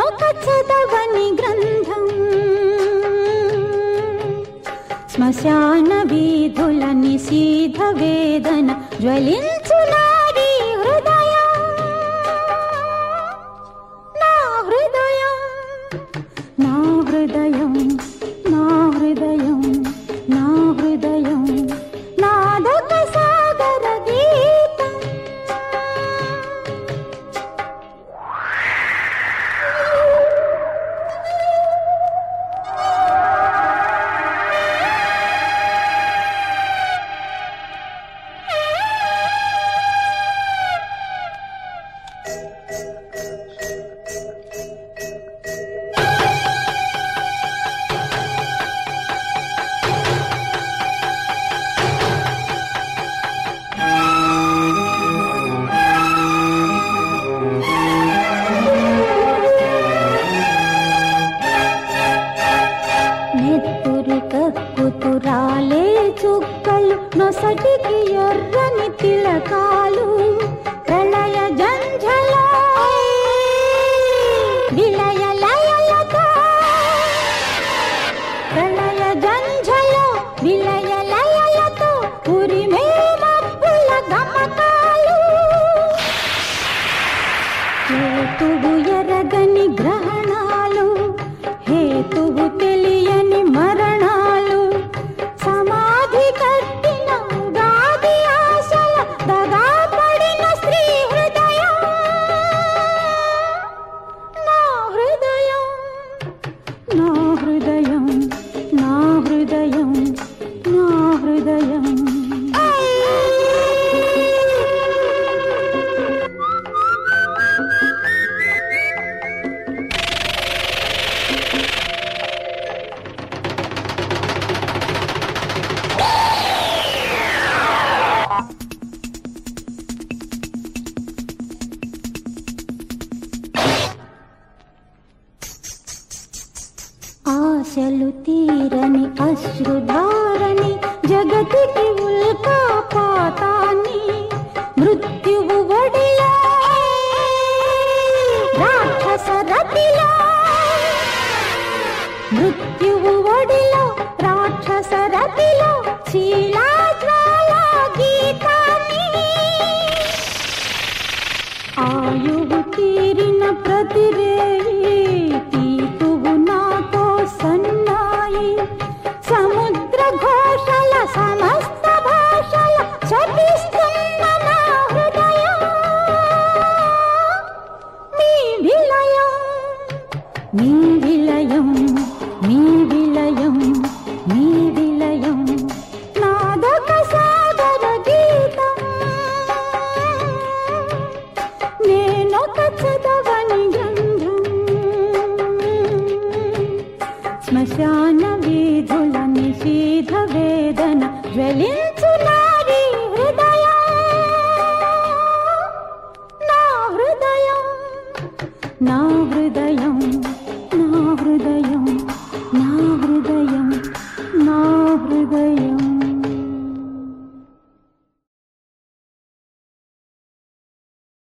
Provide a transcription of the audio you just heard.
నేనొక చదవని గ్రంథం శ్మశాన వీధుల నిశీధ వేదన జ్వలించు నారీ హృదయం నా హృదయం నా హృదయం నా హృదయం నా హృదయం నాదొక సాగర గీతం నెత్తురు కక్కుతురాలే చుక్కలు నొసటికి ఎర్రని తిలకాలు ప్రళయ జంఝలో విలయ లయలతో ప్రళయ జంఝలో విలయ లయలతో ఉరిమే మబ్బుల గమకాలు హేతువు ఎరగని గ్రహణాలు హేతువు తెలియని మరణాలు సమాధి కట్టిన ఉగాది ఆశల దగా పడిన స్త్రీ హృదయం నా హృదయం నా హృదయం నా హృదయం నా హృదయం ఆశలు తీరని అశ్రుధారని జగతికి ఉల్కాపాతాన్ని మృత్యువు ఒడిలో రాక్షస రతిలో మృత్యువు ఒడిలో రాక్షస రతిలో శీలాజ్వాల గీతాన్ని ఆయువు తీరిన ప్రతిరేయి తీతువు నాతో సన్నాయి సముద్ర ఘోషల సమస్త భాషల శపిస్తున్న నా హృదయం మీ విలయం మీ విలయం మీ విలయం మీ విలయం నాదొక సాగర గీతం నేనొక చదవని గ్రంథం శ్మశాన వీధుల నిషీధ వేదన జ్వలించు నారీ హృదయం నా హృదయం నా హృదయం నా హృదయం